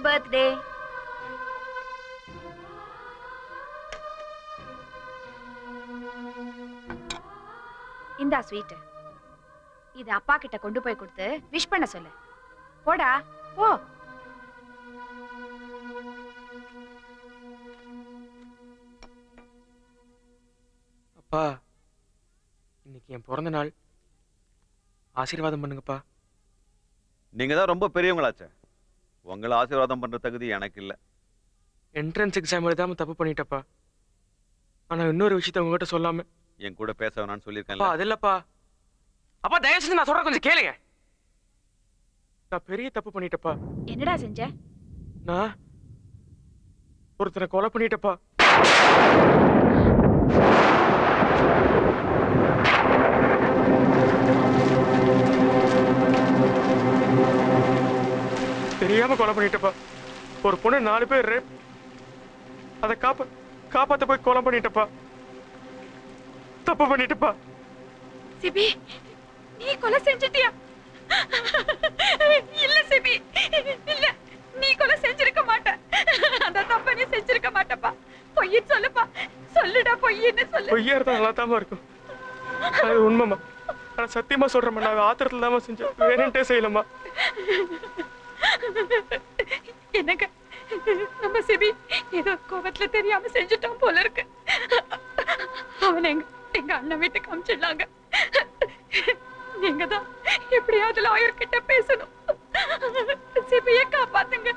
Birthday இந்தா sweet இது அப்பா கிட்ட கொண்டு போய் கொடுத்து விஷ் பண்ண சொல்லு போடா போ அப்பா இன்னைக்கு என் பிறந்த நாள் ஆசீர்வாதம் பண்ணுங்கப்பா நீங்க தான் ரொம்ப பெரியவங்களாச்சே உங்களை ஆசீர்வாதம் பண்ற தகுதி எனக்கு இல்ல என்ட்ரன்ஸ் எக்ஸாம் எழுதாம தப்பு பண்ணிட்டப்பா ஆனா இன்னொரு விஷயத்த உங்ககிட்ட சொல்லாம என் கூட பேச வேணாம்னு அப்பா சொல்லியிருக்கேன்ல அது இல்லப்பா அப்பா தயவு செஞ்சு நான் சொல்றேன் கொஞ்சம் கேளுங்க நான் பெரிய தப்பு பண்ணிட்டப்பா என்னடா செஞ்ச நான் ஒருத்தரை கொலை பண்ணிட்டப்பா தெரியாம கொலை பண்ணிட்டப்பா ஒரு பொண்ணு நாலு பேர் rape. அதை காப்ப காப்பாத்த போய் கொலை பண்ணிட்டப்பா தப்பு பண்ணிட்டப்பா சிபி நீ கொலை செஞ்சிட்டியா இல்ல சிபி இல்ல நீ கொலை செஞ்சிருக்க மாட்ட அந்த தப்ப நீ செஞ்சிருக்க மாட்டப்பா பொய்ன்னு சொல்லுப்பா சொல்லுடா பொய்ன்னு சொல்லு பொய்யா இருந்தா நல்லா தாமா இருக்கும் அது உண்மைமா ஆனா சத்தியமா சொல்றேம்மா நான் ஆத்திரத்துல தாமா செஞ்சேன் வேணுன்ட்டே செய்யலம்மா என்னங்க நம்ம சிபி ஏதோ கோபத்துல தெரியாம செஞ்சுட்டான் போல இருக்கு அவன் எங்க எங்க அண்ணன் வீட்டுக்கு அமிச்சிடலாங்க நீங்க தான் எப்படியாவது லாயர் கிட்ட பேசணும் சிபியை காப்பாத்துங்க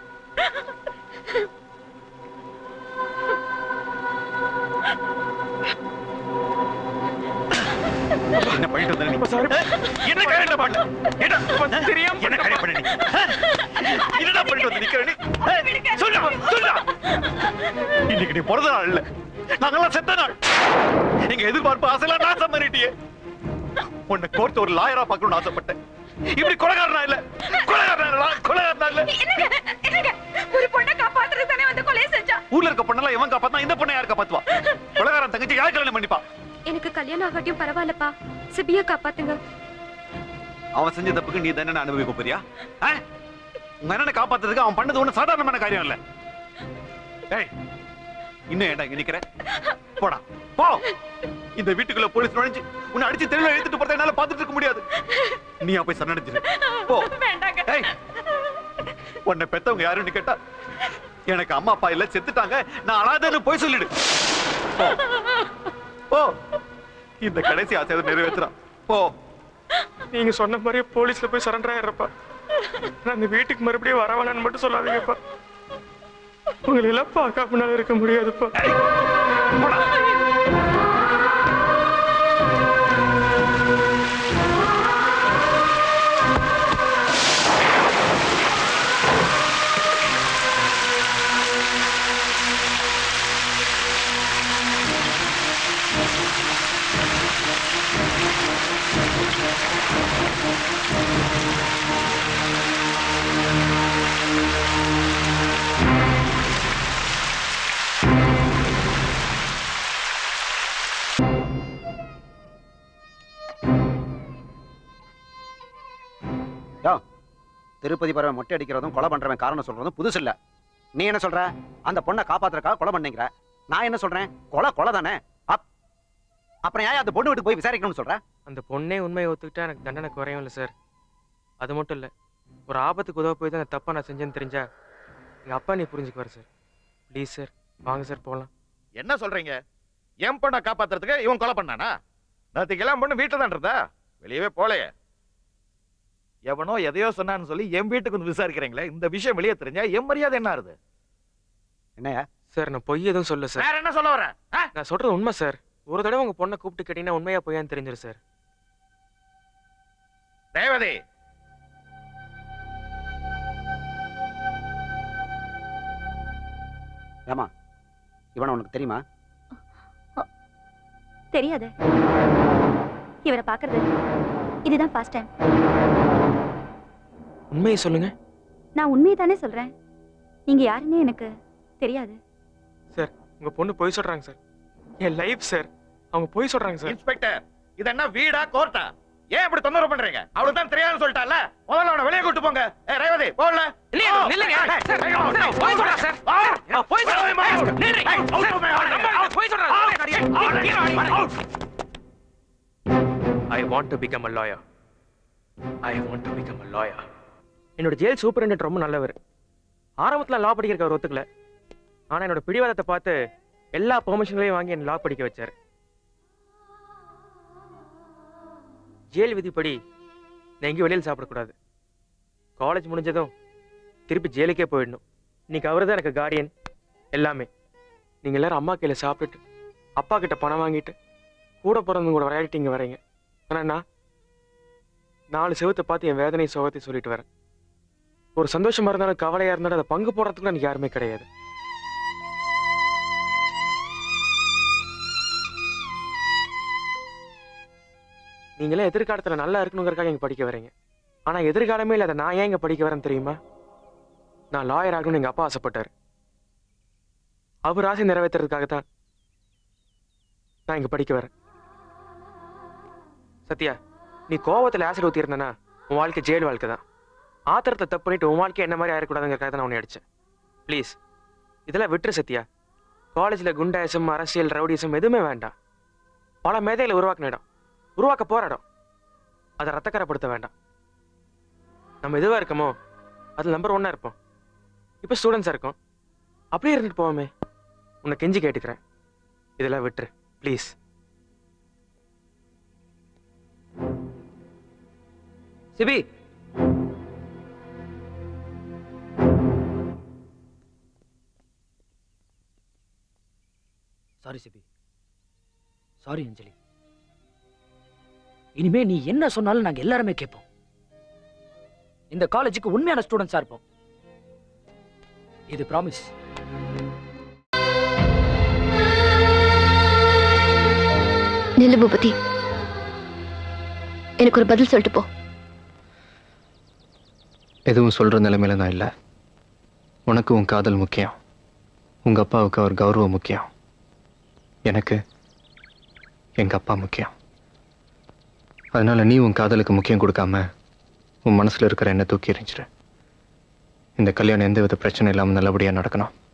என்ன பண்ணிட்டு வந்த நீ? அப்பா, sorry. என்ன கல்யாணம் பண்ண என்ன அப்பா, தெரியாம என்ன கல்யாணம் பண்ண நீ என்னடா பண்ணிட்டு வந்து நிக்கிற நீ ஏய், சொல்லு சொல்லு இன்னைக்கு நீ பிறந்த நாள் இல்ல நாங்கெல்லாம் செத்த நாள் நீங்க எதிர்பார்ப்பு ஆசையெல்லாம் நாசம் பண்ணிட்டியே உன்னை கோர்த்து ஒரு லாயரா பார்க்கணும்னு ஆசைப்பட்டேன் இப்படி கொலைகாரனா இல்ல கொலைகாரனா கொலைகாரனா இல்ல என்னங்க என்னங்க ஒரு பொண்ணை காப்பாத்துறது தானே வந்து கொலை செஞ்சா ஊர்ல இருக்க பொண்ணெல்லாம் இவன் காப்பாத்தா இந்த பொண்ணை யார் காப்பாத்துவா கொலைகாரன் தங்கச்சி யார் கல்யாணம் பண்ணிப்பா எனக்கு கல்யாணம் ஆகாட்டியும் பரவாயில்லப்பா சிபிய காப்பாத்துங்க அவன் செஞ்ச தப்புக்கு நீ தானே அனுபவிக்க போறியா ஆ? உங்க அண்ணனை காப்பாத்துறதுக்கு அவன் பண்ணது ஒண்ணு சாதாரணமான காரியம் இல்ல டேய் இன்னும் ஏன்டா இங்க நிக்கிற போடா போ இந்த வீட்டுக்குள்ள போலீஸ் நுழைஞ்சு உன்னை அடிச்சு தெருவில் இழுத்துட்டு போறத என்னால பாத்துட்டு இருக்க முடியாது நீ போய் சரணடைஞ்சிரு போ வேண்டாங்க டேய் உன்னை பெத்தவங்க யாருன்னு கேட்டா எனக்கு அம்மா அப்பா இல்ல செத்துட்டாங்க நான் அழாதன்னு போய் சொல்லிடு போ. போ இந்த கடைசி ஆசையை நிறைவேற்றுறான் போ நீங்க சொன்ன மாதிரியே போலீஸ்ல போய் சரண்டர் ஆயிடுறப்பா நான் அந்த வீட்டுக்கு மறுபடியும் வர வேணாம்னு மட்டும் சொல்லாதீங்கப்பா உங்களை எல்லாம் பார்க்காம நான் இருக்க முடியாதுப்பா போடா யோ திருப்பதி பறவை மொட்டை அடிக்கிறதும் கொலை பண்றவன் காரணம் சொல்றதும் புதுசு இல்ல நீ என்ன சொல்ற அந்த பொண்ணை காப்பாத்துறக்காக கொலை பண்ணீங்கிற நான் என்ன சொல்றேன் கொலை கொலை தானே அப் அப்புறம் ஏன் அந்த பொண்ணு வீட்டுக்கு போய் விசாரிக்கணும்னு சொல்ற அந்த பொண்ணே உண்மையை ஒத்துக்கிட்டா எனக்கு தண்டனை குறையும் இல்லை சார் அது மட்டும் இல்லை ஒரு ஆபத்துக்கு உதவ போய் தான் அந்த தப்பை நான் செஞ்சேன்னு தெரிஞ்சா எங்கள் அப்பா நீ புரிஞ்சுக்குவார் சார் ப்ளீஸ் சார் வாங்க சார் போகலாம் என்ன சொல்றீங்க என் பொண்ணை காப்பாத்துறதுக்கு இவன் கொலை பண்ணானா நேற்றுக்கு எல்லாம் பொண்ணு வீட்டில் தான் இருந்தா வெளியவே போலையே எவனோ எதையோ சொன்னான்னு சொல்லி என் வீட்டுக்கு வந்து விசாரிக்கிறீங்களே இந்த விஷயம் வெளியே தெரிஞ்சா என் மரியாதை என்ன ஆறுது என்னையா சார் நான் பொய் எதுவும் சொல்ல சார் வேற என்ன சொல்ல வர நான் சொல்றது உண்மை சார் ஒரு தடவை உங்க பொண்ணை கூப்பிட்டு கேட்டீங்கன்னா உண்மையா பொய்யான்னு தெரிஞ்சிடும் சார் ரேவதி ஏமா இவனை உனக்கு தெரியுமா தெரியாது இவரை பாக்குறது இதுதான் ஃபர்ஸ்ட் டைம் உண்மையை சொல்லுங்க நான் உண்மையை தானே சொல்றேன் நீங்க யாருன்னே எனக்கு தெரியாது சார் உங்க பொண்ணு பொய் சொல்றாங்க சார் என் லைஃப் சார் அவங்க பொய் சொல்றாங்க சார் இன்ஸ்பெக்டர் இது என்ன வீடா கோர்ட்டா ஏன் இப்படி தொந்தரவு பண்றீங்க அவளுக்கு தான் தெரியாதுன்னு சொல்லிட்டால முதல்ல அவனை வெளியே கூட்டு போங்க ஏ ரேவதி போடல இல்லையா, நில்லுங்க. சார், சார், சார், போய் சொல்றா, சார். ஆ, போய் சொல்றா. நில்லுங்க. சார், நம்பாதீங்க, போய் சொல்றா. I want to become a lawyer. I want to become a lawyer. என்னோட ஜெயில் சூப்பரண்ட் ரொம்ப நல்லவர் ஆரம்பத்துல லா படிக்கிறக்க அவர் ஒத்துக்கல ஆனா என்னோட பிடிவாதத்தை பார்த்து எல்லா பெர்மிஷன்களையும் வாங்கி என்ன லா படிக்க வச்சார் ஜெயில் விதிப்படி நான் எங்கேயும் வெளியில் சாப்பிடக்கூடாது காலேஜ் முடிஞ்சதும் திருப்பி ஜெயிலுக்கே போயிடணும் இன்னைக்கு அவர் தான் எனக்கு கார்டியன் எல்லாமே நீங்கள் எல்லாரும் அம்மா கையில் சாப்பிட்டுட்டு அப்பா கிட்ட பணம் வாங்கிட்டு கூட பிறந்தவங்க கூட விளையாடிட்டு இங்கே வரீங்க ஆனால் நான் நாலு செவத்தை பார்த்து என் வேதனை சோகத்தை சொல்லிட்டு வரேன் ஒரு சந்தோஷமா இருந்தாலும் கவலையா இருந்தாலும் அதை பங்கு போடுறதுக்கு எனக்கு யாருமே கிடையாது நீங்களே எதிர்காலத்துல நல்லா இருக்கணுங்கிறதுக்காக இங்க படிக்க வரீங்க ஆனா எதிர்காலமே இல்லாத நான் ஏன் இங்க படிக்க வரேன்னு தெரியுமா நான் லாயர் ஆகணும்னு எங்க அப்பா ஆசைப்பட்டாரு அவர் ஆசை நிறைவேற்றுறதுக்காக தான் நான் இங்க படிக்க வரேன் சத்யா நீ கோவத்துல ஆசிட் ஊத்தி இருந்தனா உன் வாழ்க்கை ஜெயில் வாழ்க்கை தான் ஆத்திரத்தை தப்பு பண்ணிட்டு உன் வாழ்க்கை என்ன மாதிரி ஆயிடக்கூடாதுங்கிறக்காக தான் நான் உன்னை அடிச்சேன் ப்ளீஸ் இதெல்லாம் விட்டுரு சத்யா காலேஜில் குண்டாயிசம் அரசியல் ரவுடிசம் எதுவுமே வேண்டாம் பல மேதைகளை உருவாக்கின இடம் உருவாக்க போற இடம் அதை ரத்தக்கரப்படுத்த வேண்டாம் நம்ம எதுவா இருக்கமோ அதில் நம்பர் ஒன்னா இருப்போம் இப்போ ஸ்டூடெண்ட்ஸாக இருக்கோம் அப்படியே இருந்துட்டு போவோமே உன்னை கெஞ்சி கேட்டுக்கிறேன் இதெல்லாம் விட்டுரு please Sibi sorry Sibi sorry Anjali இனிமே நீ என்ன சொன்னாலும் நாங்க எல்லாருமே கேட்போம் இந்த காலேஜுக்கு உண்மையான ஸ்டூடெண்ட்ஸா இருப்போம் இது ப்ராமிஸ் நில்லு பூபதி எனக்கு ஒரு பதில் சொல்லிட்டு போ எதுவும் சொல்கிற நிலைமையில நான் இல்லை உனக்கு உன் காதல் முக்கியம் உங்கள் அப்பாவுக்கு அவர் கௌரவம் முக்கியம் எனக்கு எங்கள் அப்பா முக்கியம் அதனால் நீ உன் காதலுக்கு முக்கியம் கொடுக்காம உன் மனசில் இருக்கிற என்ன தூக்கி எறிஞ்சிரு இந்த கல்யாணம் எந்தவித பிரச்சனை இல்லாமல் நல்லபடியாக நடக்கணும்